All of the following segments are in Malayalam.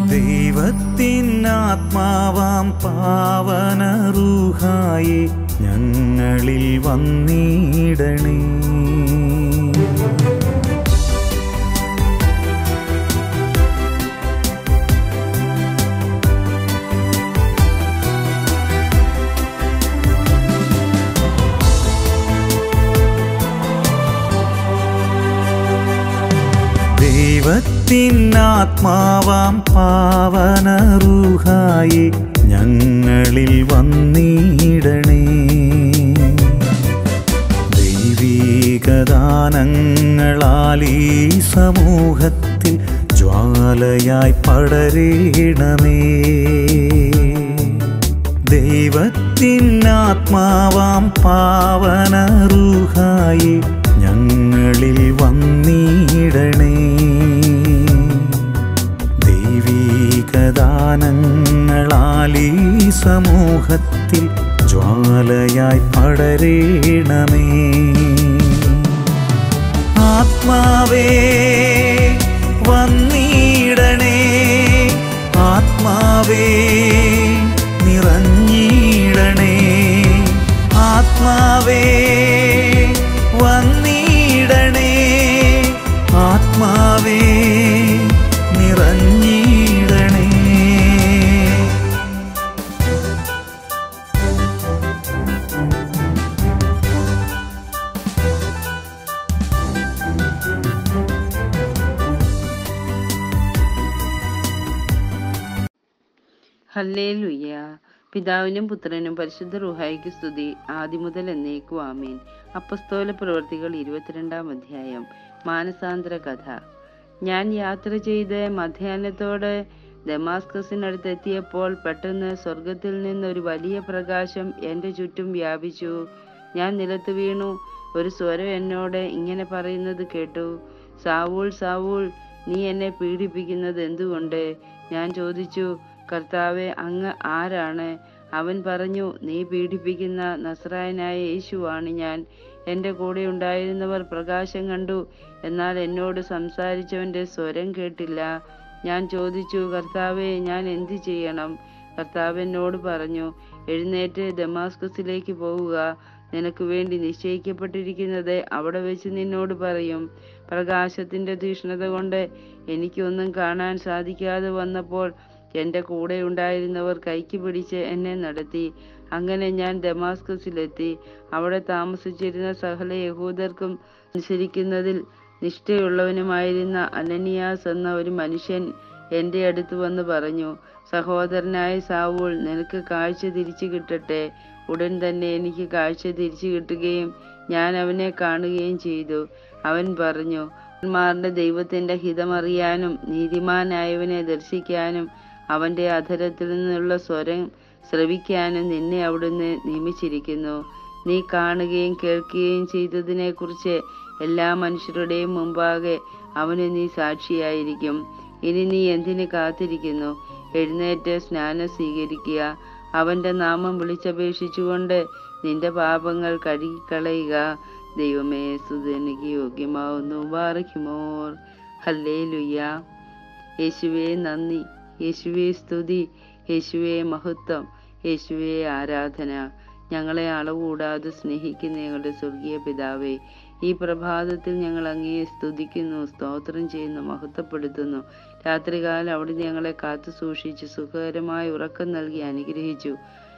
ദൈവത്തിൻ ആത്മാവാം പാവന റൂഹായി ഞങ്ങളിൽ വന്നിടണേ ദൈവത്തിൻ ആത്മാവാം പാവന റൂഹായി ഞങ്ങളിൽ വന്നിടണേ ദൈവീകദാനങ്ങളാൽ ഈ സമൂഹത്തിൽ ജ്വാലയായി പടരേണമേ ദൈവത്തിൻ ആത്മാവാം പാവന റൂഹായി ഞങ്ങളിൽ വന്നിടണേ ദൈവീകദാനങ്ങളാൽ ഈ സമൂഹത്തിൽ ജ്വാലയായി പടരേണമേ ആത്മാവേ വന്നിടണേ ആത്മാവേ നിറഞ്ഞിടണേ ആത്മാവേ വന്നിടണേ ആത്മാവേ നിറഞ്ഞിടണേ ഹല്ലേലൂയ പിതാവിനും പുത്രനും പരിശുദ്ധ റുഹായിക്ക് സ്തുതി ആദിമുതൽ എന്നേക്കും ആമീൻ അപ്പസ്തോല പ്രവർത്തികൾ ഇരുപത്തിരണ്ടാം അധ്യായം മാനസാന്തര കഥ ഞാൻ യാത്ര ചെയ്ത് മധ്യാഹ്നത്തോടെ ദമാസ്കസിനടുത്ത് എത്തിയപ്പോൾ പെട്ടെന്ന് സ്വർഗത്തിൽ നിന്ന് ഒരു വലിയ പ്രകാശം എൻ്റെ ചുറ്റും വ്യാപിച്ചു ഞാൻ നിലത്ത് വീണു ഒരു സ്വരം എന്നോട് ഇങ്ങനെ പറയുന്നത് കേട്ടു സാവൂൾ സാവൂൾ നീ എന്നെ പീഡിപ്പിക്കുന്നത് എന്തുകൊണ്ട് ഞാൻ ചോദിച്ചു കർത്താവെ അങ്ങ് ആരാണ് അവൻ പറഞ്ഞു നീ പീഡിപ്പിക്കുന്ന നസ്രായനായ യേശുവാണ് ഞാൻ എൻ്റെ കൂടെ ഉണ്ടായിരുന്നവർ പ്രകാശം കണ്ടു എന്നാൽ എന്നോട് സംസാരിച്ചവൻ്റെ സ്വരം കേട്ടില്ല ഞാൻ ചോദിച്ചു കർത്താവെ ഞാൻ എന്ത് ചെയ്യണം കർത്താവ് എന്നോട് പറഞ്ഞു എഴുന്നേറ്റ് ദമാസ്കസിലേക്ക് പോവുക നിനക്ക് വേണ്ടി നിശ്ചയിക്കപ്പെട്ടിരിക്കുന്നത് അവിടെ വെച്ച് നിന്നോട് പറയും പ്രകാശത്തിന്റെ തീഷ്ണത കൊണ്ട് എനിക്കൊന്നും കാണാൻ സാധിക്കാതെ വന്നപ്പോൾ എൻ്റെ കൂടെ ഉണ്ടായിരുന്നവർ കൈക്ക് പിടിച്ച് എന്നെ നടത്തി അങ്ങനെ ഞാൻ ദമാസ്കസിലെത്തി അവിടെ താമസിച്ചിരുന്ന സകല യഹൂദർക്കും അനുസരിക്കുന്നതിൽ നിഷ്ഠയുള്ളവനുമായിരുന്ന അനനിയാസ് എന്ന ഒരു മനുഷ്യൻ എൻ്റെ അടുത്ത് വന്ന് പറഞ്ഞു സഹോദരനായ സാവൂൾ നിനക്ക് കാഴ്ച തിരിച്ചു കിട്ടട്ടെ ഉടൻ തന്നെ എനിക്ക് കാഴ്ച തിരിച്ചു കിട്ടുകയും ഞാൻ അവനെ കാണുകയും ചെയ്തു അവൻ പറഞ്ഞു മാറിന്റെ ദൈവത്തിന്റെ ഹിതമറിയാനും നീതിമാനായവനെ ദർശിക്കാനും അവന്റെ അധരത്തിൽ നിന്നുള്ള സ്വരം ശ്രവിക്കാനും നിന്നെ അവിടുന്ന് നിയമിച്ചിരിക്കുന്നു നീ കാണുകയും കേൾക്കുകയും ചെയ്തതിനെ കുറിച്ച് എല്ലാ മനുഷ്യരുടെയും മുമ്പാകെ അവന് നീ സാക്ഷിയായിരിക്കും ഇനി നീ എന്തിന് കാത്തിരിക്കുന്നു എഴുന്നേറ്റ് സ്നാനം സ്വീകരിക്കുക അവന്റെ നാമം വിളിച്ചപേക്ഷിച്ചുകൊണ്ട് നിന്റെ പാപങ്ങൾ കഴുകിക്കളയുക ദൈവമേ സുതനിക്ക് യോഗ്യമാവുന്നു ബാറയ്ക്കുമോർ ഹല്ലേ ലുയ്യ യേശുവേ നന്ദി യേശുവേ സ്തുതി യേശുവേ മഹത്വം യേശുവേ ആരാധന ഞങ്ങളെ അളവുകൂടാതെ സ്നേഹിക്കുന്ന ഞങ്ങളുടെ സ്വർഗീയ പിതാവേ ഈ പ്രഭാതത്തിൽ ഞങ്ങൾ അങ്ങയെ സ്തുതിക്കുന്നു സ്തോത്രം ചെയ്യുന്നു മഹത്വപ്പെടുത്തുന്നു രാത്രികാലം അവിടുന്ന് ഞങ്ങളെ കാത്തു സൂക്ഷിച്ച് സുഖകരമായ ഉറക്കം നൽകി അനുഗ്രഹിച്ചു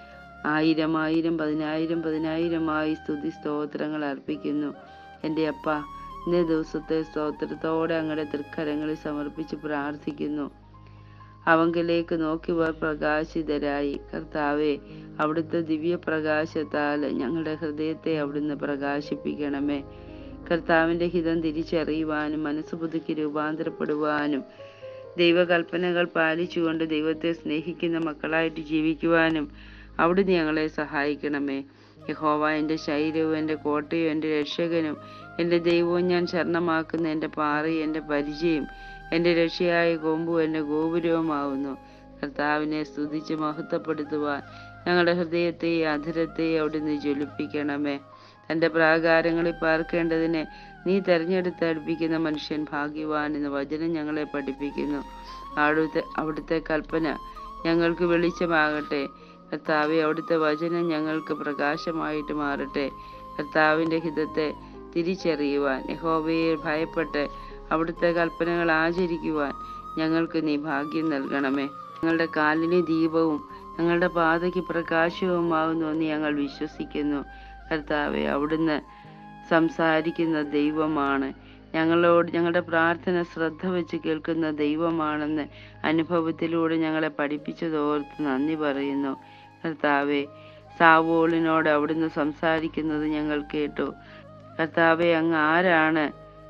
ആയിരം ആയിരം പതിനായിരം പതിനായിരമായി സ്തുതി സ്തോത്രങ്ങൾ അർപ്പിക്കുന്നു എൻ്റെ അപ്പ ഇന്നേ ദിവസത്തെ സ്തോത്രത്തോടെ അങ്ങയുടെ തൃക്കരങ്ങളിൽ സമർപ്പിച്ച് പ്രാർത്ഥിക്കുന്നു അവങ്കിലേക്ക് നോക്കിയവർ പ്രകാശിതരായി കർത്താവെ അവിടുത്തെ ദിവ്യ പ്രകാശത്താൽ ഞങ്ങളുടെ ഹൃദയത്തെ അവിടുന്ന് പ്രകാശിപ്പിക്കണമേ കർത്താവിന്റെ ഹിതം തിരിച്ചറിയുവാനും മനസ്സ് പുതുക്കി രൂപാന്തരപ്പെടുവാനും ദൈവകൽപ്പനകൾ പാലിച്ചുകൊണ്ട് ദൈവത്തെ സ്നേഹിക്കുന്ന മക്കളായിട്ട് ജീവിക്കുവാനും അവിടുന്ന് ഞങ്ങളെ സഹായിക്കണമേ യഹോവ എൻ്റെ ശൈലവും എൻ്റെ കോട്ടയും എൻ്റെ രക്ഷകനും എൻ്റെ ദൈവവും ഞാൻ ശരണമാക്കുന്ന എൻ്റെ പാറയും എൻ്റെ പരിചയം എൻ്റെ രക്ഷയായ കൊമ്പും എൻ്റെ ഗോപുരവുമാവുന്നു കർത്താവിനെ സ്തുതിച്ച് മഹത്വപ്പെടുത്തുവാൻ ഞങ്ങളുടെ ഹൃദയത്തെയും അധരത്തെയും അവിടുന്ന് ജ്വലിപ്പിക്കണമേ തന്റെ പ്രാകാരങ്ങളിൽ പാർക്കേണ്ടതിന് നീ തെരഞ്ഞെടുത്ത് അടുപ്പിക്കുന്ന മനുഷ്യൻ ഭാഗ്യവാൻ എന്ന് വചനം ഞങ്ങളെ പഠിപ്പിക്കുന്നു അവിടുത്തെ അവിടുത്തെ കൽപ്പന ഞങ്ങൾക്ക് വെളിച്ചമാകട്ടെ കർത്താവെ അവിടുത്തെ വചനം ഞങ്ങൾക്ക് പ്രകാശമായിട്ട് മാറട്ടെ കർത്താവിൻ്റെ ഹിതത്തെ തിരിച്ചറിയുവാൻ യഹോവയെ ഭയപ്പെട്ട് അവിടുത്തെ കൽപ്പനകൾ ആചരിക്കുവാൻ ഞങ്ങൾക്ക് നീ ഭാഗ്യം നൽകണമേ ഞങ്ങളുടെ കാലിന് ദീപവും ഞങ്ങളുടെ പാതയ്ക്ക് പ്രകാശവുമാകുന്നു എന്ന് ഞങ്ങൾ വിശ്വസിക്കുന്നു കർത്താവെ അവിടുന്ന് സംസാരിക്കുന്ന ദൈവമാണ് ഞങ്ങളോട് ഞങ്ങളുടെ പ്രാർത്ഥന ശ്രദ്ധ വെച്ച് കേൾക്കുന്ന ദൈവമാണെന്ന് അനുഭവത്തിലൂടെ ഞങ്ങളെ പഠിപ്പിച്ചതോർത്ത് നന്ദി പറയുന്നു കർത്താവെ സാവോളിനോട് അവിടുന്ന് സംസാരിക്കുന്നത് ഞങ്ങൾ കേട്ടു കർത്താവെ അങ്ങ് ആരാണ്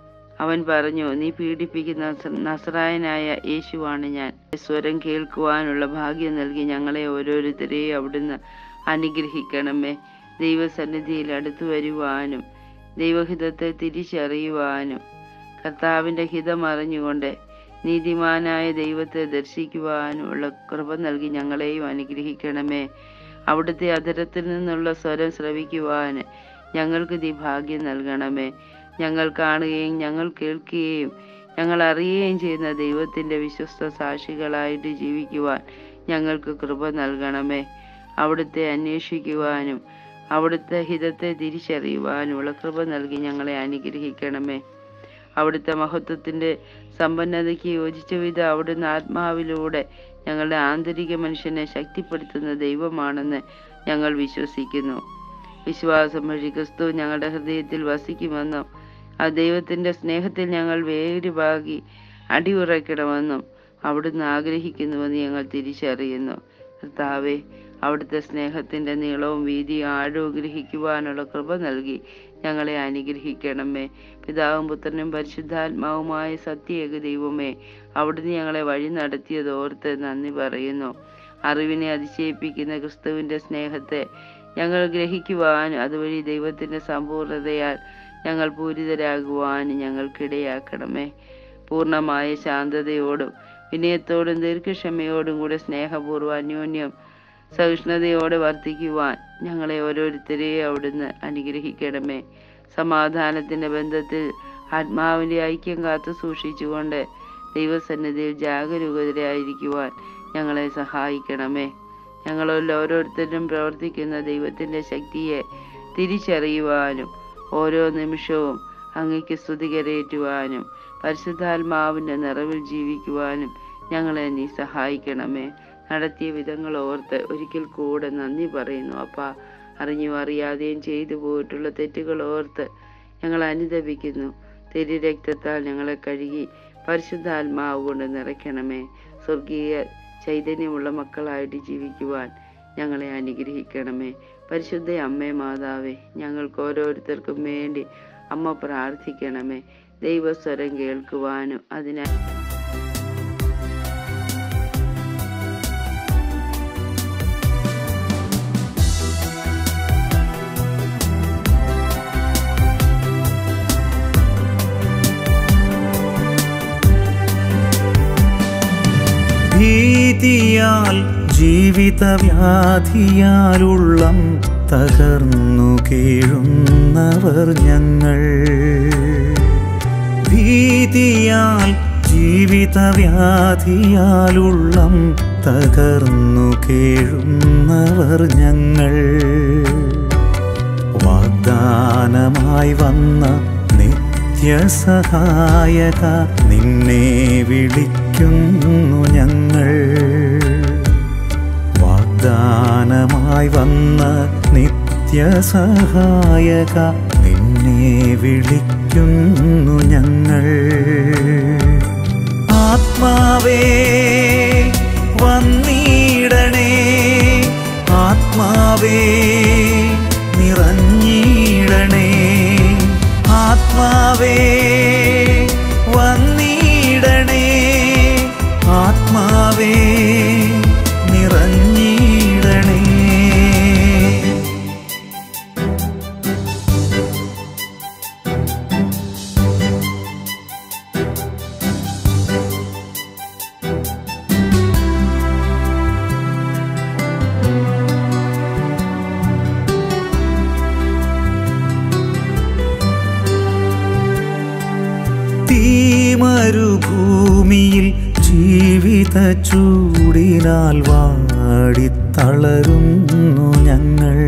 അവൻ പറഞ്ഞു നീ പീഡിപ്പിക്കുന്ന നസ- നസറായനായ യേശുവാണ് ഞാൻ സ്വരം കേൾക്കുവാനുള്ള ഭാഗ്യം നൽകി ഞങ്ങളെ ഓരോരുത്തരെയും അവിടുന്ന് അനുഗ്രഹിക്കണമേ ദൈവസന്നിധിയിൽ അടുത്തു വരുവാനും ദൈവഹിതത്തെ തിരിച്ചറിയുവാനും കർത്താവിൻ്റെ ഹിതം അറിഞ്ഞുകൊണ്ട് നീതിമാനായ ദൈവത്തെ ദർശിക്കുവാനുമുള്ള കൃപ നൽകി ഞങ്ങളെയും അനുഗ്രഹിക്കണമേ അവിടുത്തെ അധരത്തിൽ നിന്നുള്ള സ്വരം ശ്രവിക്കുവാൻ ഞങ്ങൾക്ക് നീ ഭാഗ്യം നൽകണമേ ഞങ്ങൾ കാണുകയും ഞങ്ങൾ കേൾക്കുകയും ഞങ്ങൾ അറിയുകയും ചെയ്യുന്ന ദൈവത്തിൻ്റെ വിശ്വസ്ത സാക്ഷികളായിട്ട് ജീവിക്കുവാൻ ഞങ്ങൾക്ക് കൃപ നൽകണമേ അവിടുത്തെ അന്വേഷിക്കുവാനും അവിടുത്തെ ഹിതത്തെ തിരിച്ചറിയുവാനുമുള്ള കൃപ നൽകി ഞങ്ങളെ അനുഗ്രഹിക്കണമേ അവിടുത്തെ മഹത്വത്തിൻ്റെ സമ്പന്നതയ്ക്ക് യോജിച്ച വിധം അവിടുന്ന് ആത്മാവിലൂടെ ഞങ്ങളുടെ ആന്തരിക മനുഷ്യനെ ശക്തിപ്പെടുത്തുന്ന ദൈവമാണെന്ന് ഞങ്ങൾ വിശ്വസിക്കുന്നു വിശ്വാസം വഴി ക്രിസ്തു ഞങ്ങളുടെ ഹൃദയത്തിൽ വസിക്കുമെന്നും ആ ദൈവത്തിൻ്റെ സ്നേഹത്തിൽ ഞങ്ങൾ വേരുപാകി അടിയുറയ്ക്കണമെന്നും അവിടുന്ന് ആഗ്രഹിക്കുന്നുവെന്ന് ഞങ്ങൾ തിരിച്ചറിയുന്നു കർത്താവെ അവിടുത്തെ സ്നേഹത്തിൻ്റെ നീളവും വീതിയും ആഴവും ഗ്രഹിക്കുവാനുള്ള കൃപ നൽകി ഞങ്ങളെ അനുഗ്രഹിക്കണമേ പിതാവും പുത്രനും പരിശുദ്ധാത്മാവുമായ സത്യേക ദൈവമേ അവിടുന്ന് ഞങ്ങളെ വഴി നടത്തിയത് ഓർത്ത് നന്ദി പറയുന്നു അറിവിനെ അതിശയിപ്പിക്കുന്ന ക്രിസ്തുവിൻ്റെ സ്നേഹത്തെ ഞങ്ങൾ ഗ്രഹിക്കുവാനും അതുവഴി ദൈവത്തിൻ്റെ സമ്പൂർണതയാൽ ഞങ്ങൾ പൂരിതരാകുവാനും ഞങ്ങൾക്കിടയാക്കണമേ പൂർണ്ണമായ ശാന്തതയോടും വിനയത്തോടും ദീർഘക്ഷമയോടും കൂടെ സ്നേഹപൂർവ്വം അന്യോന്യം സഹിഷ്ണുതയോടെ വർദ്ധിക്കുവാൻ ഞങ്ങളെ ഓരോരുത്തരെയും അവിടുന്ന് അനുഗ്രഹിക്കണമേ സമാധാനത്തിന്റെ ബന്ധത്തിൽ ആത്മാവിന്റെ ഐക്യം കാത്തു സൂക്ഷിച്ചുകൊണ്ട് ദൈവസന്നിധിയിൽ ജാഗരൂകതരായിരിക്കുവാൻ ഞങ്ങളെ സഹായിക്കണമേ ഞങ്ങളിൽ ഓരോരുത്തരും പ്രവർത്തിക്കുന്ന ദൈവത്തിന്റെ ശക്തിയെ തിരിച്ചറിയുവാനും ഓരോ നിമിഷവും അങ്ങയ്ക്ക് സ്തുതി കരയേറ്റുവാനും പരിശുദ്ധാത്മാവിന്റെ നിറവിൽ ജീവിക്കുവാനും ഞങ്ങളെ നീ സഹായിക്കണമേ നടത്തിയ വിധങ്ങൾ ഓർത്ത് ഒരിക്കൽ കൂടെ നന്ദി പറയുന്നു അപ്പ അറിഞ്ഞു അറിയാതെയും ചെയ്തു പോയിട്ടുള്ള തെറ്റുകൾ ഓർത്ത് ഞങ്ങൾ അനുദപിക്കുന്നു തിരി രക്തത്താൽ ഞങ്ങളെ കഴുകി പരിശുദ്ധാത്മാവ് കൊണ്ട് നിറയ്ക്കണമേ സ്വർഗീയ ചൈതന്യമുള്ള മക്കളായിട്ട് ജീവിക്കുവാൻ ഞങ്ങളെ അനുഗ്രഹിക്കണമേ പരിശുദ്ധ അമ്മേ മാതാവേ ഞങ്ങൾക്ക് ഓരോരുത്തർക്കും വേണ്ടി അമ്മ പ്രാർത്ഥിക്കണമേ ദൈവസ്വരം കേൾക്കുവാനും അതിനാൽ ഭീതിയാൽ ജീവിതവ്യാധിയാലുള്ളം തകർന്നു കീഴുന്നവർ ഞങ്ങൾ ഭീതിയാൽ ജീവിതവ്യാധിയാലുള്ളം തകർന്നു കീഴുന്നവർ ഞങ്ങൾ വാഗ്ദാനമായി വന്ന നിത്യസഹായക നിന്നെ വിളിക്കുന്നു ഞങ്ങൾ വാഗ്ദാനമായി വന്ന നിത്യസഹായക നിന്നെ വിളിക്കുന്നു ഞങ്ങൾ ആത്മാവേ വന്നിടണേ ആത്മാവേ നിറഞ്ഞിടണേ ആത്മാവേ വന്നിടണേ ആത്മാവേ നിറഞ്ഞിടണേ മരുഭൂമിയിൽ ജീവിത ചൂടിനാൽ വാടിത്തളരുന്നു ഞങ്ങൾ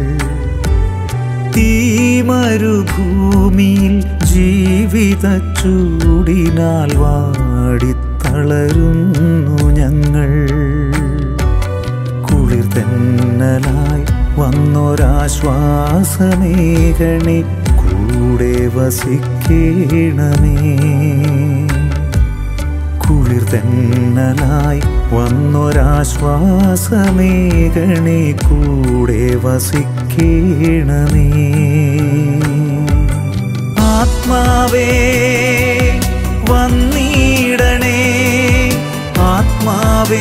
തീമരുഭൂമിയിൽ ജീവിത ചൂടിനാൽ വാടിത്തളരുന്നു ഞങ്ങൾ കുളിർ തെന്നലായി വന്നൊരാശ്വാസമേകണേ കൂടെ വസിക്കേണമേ കുളിർ തെന്നലായി വന്നൊരാശ്വാസമേകണേ കൂടെ വസിക്കേണമേ ആത്മാവേ വന്നിടണേ ആത്മാവേ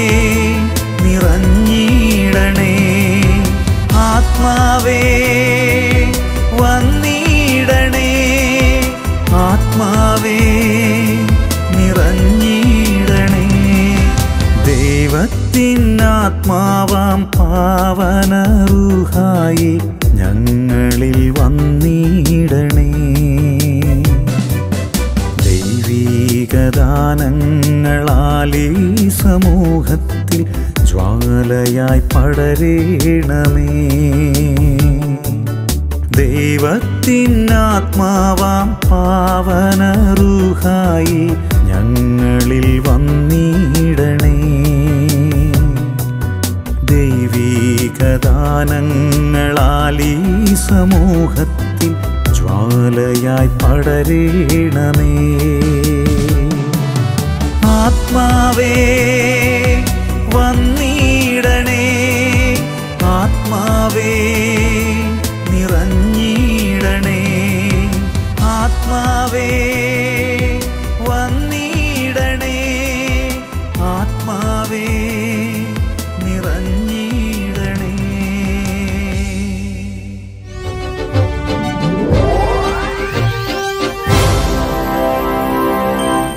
നിറഞ്ഞിടണേ ആത്മാവേ വന്നിടണേ ആത്മാവേ നിറഞ്ഞിടണേ ദൈവത്തിനാത്മാവാം പാവനറുഹായി ഞങ്ങളിൽ വന്നിടണേ ദൈവീകദാനങ്ങളാൽ ഈ സമൂഹത്തിൽ ജ്വാലയായി പടരേണമേ ദൈവത്തിനാത്മാവാം പാവനറുഹായി ഞങ്ങളിൽ വന്നിടണേ ദൈവീകദാനങ്ങളാൽ ഈ സമൂഹത്തിൽ ജ്വാലയായി പടരേണമേ ആത്മാവേ വന്നിടണേ ആത്മാവേ നിറഞ്ഞിടണേ ആത്മാവേ